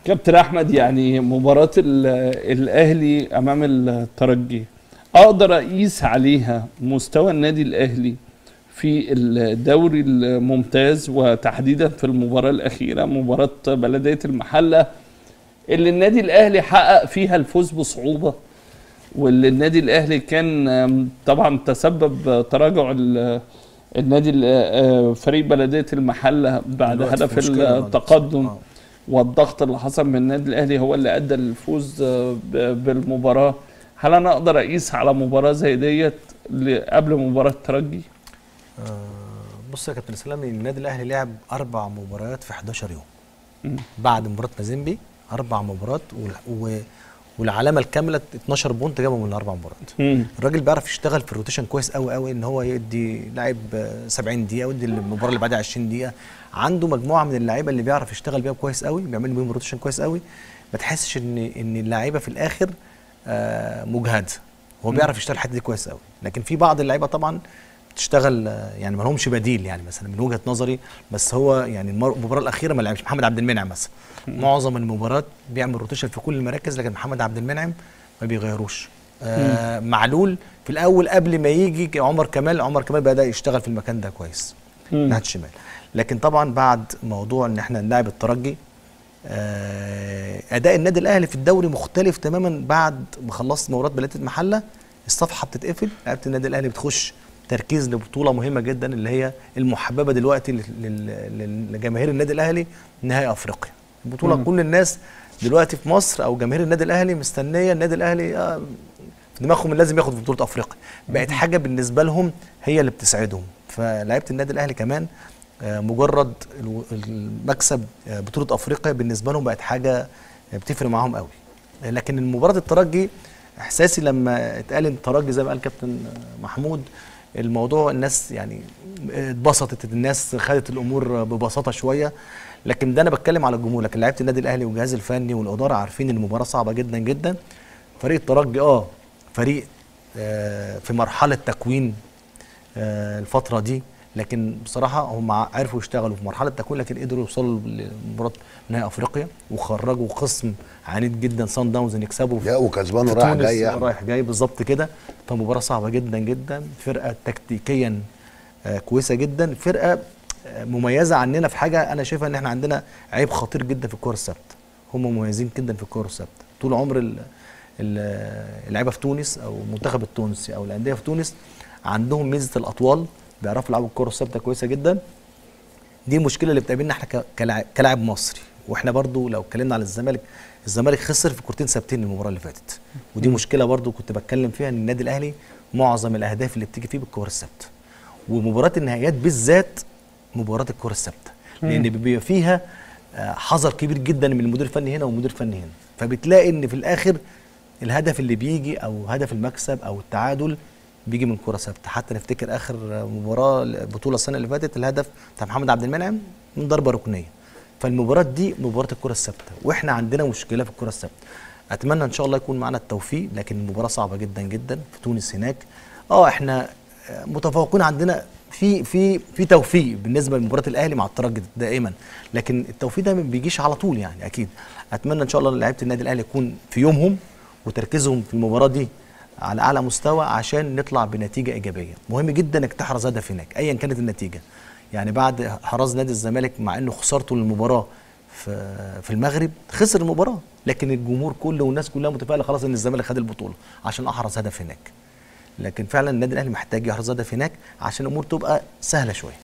كابتن احمد يعني مباراه ال- الاهلي امام الترجي اقدر اقيس عليها مستوى النادي الاهلي في الدوري الممتاز وتحديدا في المباراه الاخيره مباراه بلديه المحله اللي النادي الاهلي حقق فيها الفوز بصعوبه واللي النادي الاهلي كان آم، طبعا تسبب تراجع ال- النادي ال- آه، فريق بلديه المحله بعد دلوقتي في هدف مشكلة التقدم آه. والضغط اللي حصل من النادي الاهلي هو اللي ادى للفوز آه، ب- بالمباراه هل انا اقدر اقيس على مباراه زي ديت ل- قبل مباراه الترجي آه، بص يا كابتن اسلام النادي الاهلي لعب اربع مباريات في 11 يوم مم. بعد مباراه مازيمبي اربع مباريات وال- و- والعلامه الكامله 12 بونت جابهم من الاربع مباريات مم. الراجل بيعرف يشتغل في الروتيشن كويس قوي قوي ان هو يدي لاعب آه، 70 دقيقه ويدي المباراه اللي بعدها 20 دقيقه عنده مجموعه من اللعيبه اللي بيعرف يشتغل بيها كويس قوي بيعمل بيهم روتيشن كويس قوي ما تحسش ان ان اللعيبه في الاخر آه، مجهده هو بيعرف يشتغل الحته دي كويس قوي لكن في بعض اللعيبه طبعا بتشتغل آه، يعني ما لهمش بديل يعني مثلا من وجهه نظري بس هو يعني المر- المباراه الاخيره ما لعبش محمد عبد المنعم مثلا معظم المباريات بيعمل روتيشن في كل المراكز لكن محمد عبد المنعم ما بيغيروش آه معلول في الاول قبل ما يجي عمر كمال عمر كمال بدا يشتغل في المكان ده كويس مم. ناحيه الشمال لكن طبعا بعد موضوع ان احنا نلعب الترجي آه اداء النادي الاهلي في الدوري مختلف تماما بعد ما خلصت مباراه بلديه المحله الصفحه بتتقفل لعيبه النادي الاهلي بتخش تركيز لبطوله مهمه جدا اللي هي المحببه دلوقتي لل- لل- لجماهير النادي الاهلي نهائي افريقيا البطوله مم. كل الناس دلوقتي في مصر او جماهير النادي الاهلي مستنيه النادي الاهلي آه في دماغهم لازم ياخد بطوله افريقيا بقت حاجه بالنسبه لهم هي اللي بتسعدهم فلعيبه النادي الاهلي كمان آه، مجرد الو- المكسب آه، بطوله افريقيا بالنسبه لهم بقت حاجه بتفرق معاهم قوي لكن مباراه الترجي احساسي لما اتقال ان الترجي زي ما قال كابتن محمود الموضوع الناس يعني اتبسطت الناس خدت الامور ببساطه شويه لكن ده انا بتكلم على الجمهور لكن لعيبه النادي الاهلي والجهاز الفني والاداره عارفين ان المباراه صعبه جدا جدا فريق الترجي اه فريق آه في مرحله تكوين آه الفتره دي لكن بصراحه هم عرفوا يشتغلوا في مرحله تكوين لكن قدروا يوصلوا لمباراه نهائي افريقيا وخرجوا خصم عنيد جدا سان داونز ان يكسبوا في لا وكسبان في رايح تونس جاي يعني. رايح جاي بالظبط كده فمباراه صعبه جدا جدا فرقه تكتيكيا آه، كويسه جدا فرقه آه، مميزه عننا في حاجه انا شايفها ان احنا عندنا عيب خطير جدا في الكره الثابته هم مميزين جدا في الكره الثابته طول عمر ال- ال- اللعيبه في تونس او المنتخب التونسي او الانديه في تونس عندهم ميزه الاطوال بيعرفوا يلعبوا الكره الثابته كويسه جدا دي المشكله اللي بتقابلنا احنا ك- كلاعب, كلاعب مصري واحنا برضو لو اتكلمنا على الزمالك الزمالك خسر في كورتين ثابتين المباراه اللي فاتت ودي مشكله برضو كنت بتكلم فيها ان النادي الاهلي معظم الاهداف اللي بتيجي فيه بالكور الثابته ومباراه النهائيات بالذات مباراه الكره الثابته لان بيبقى فيها آه، حذر كبير جدا من المدير الفني هنا والمدير الفني هنا فبتلاقي ان في الاخر الهدف اللي بيجي او هدف المكسب او التعادل بيجي من كره ثابته حتى نفتكر اخر مباراه البطوله السنه اللي فاتت الهدف بتاع محمد عبد المنعم من ضربه ركنيه فالمباراه دي مباراه الكره الثابته واحنا عندنا مشكله في الكره الثابته اتمنى ان شاء الله يكون معنا التوفيق لكن المباراه صعبه جدا جدا في تونس هناك اه احنا آه، متفوقين عندنا في في في توفيق بالنسبه لمباراه الاهلي مع الترجي دائما لكن التوفيق ده ما بيجيش على طول يعني اكيد اتمنى ان شاء الله لعيبه النادي الاهلي يكون في يومهم وتركيزهم في المباراه دي على اعلى مستوى عشان نطلع بنتيجه ايجابيه مهم جدا انك تحرز هدف هناك ايا كانت النتيجه يعني بعد حراز نادي الزمالك مع انه خسارته للمباراه في في المغرب خسر المباراه لكن الجمهور كله والناس كلها متفائله خلاص ان الزمالك خد البطوله عشان احرز هدف هناك لكن فعلا النادي الاهلي محتاج يحرز هدف هناك عشان الامور تبقى سهله شويه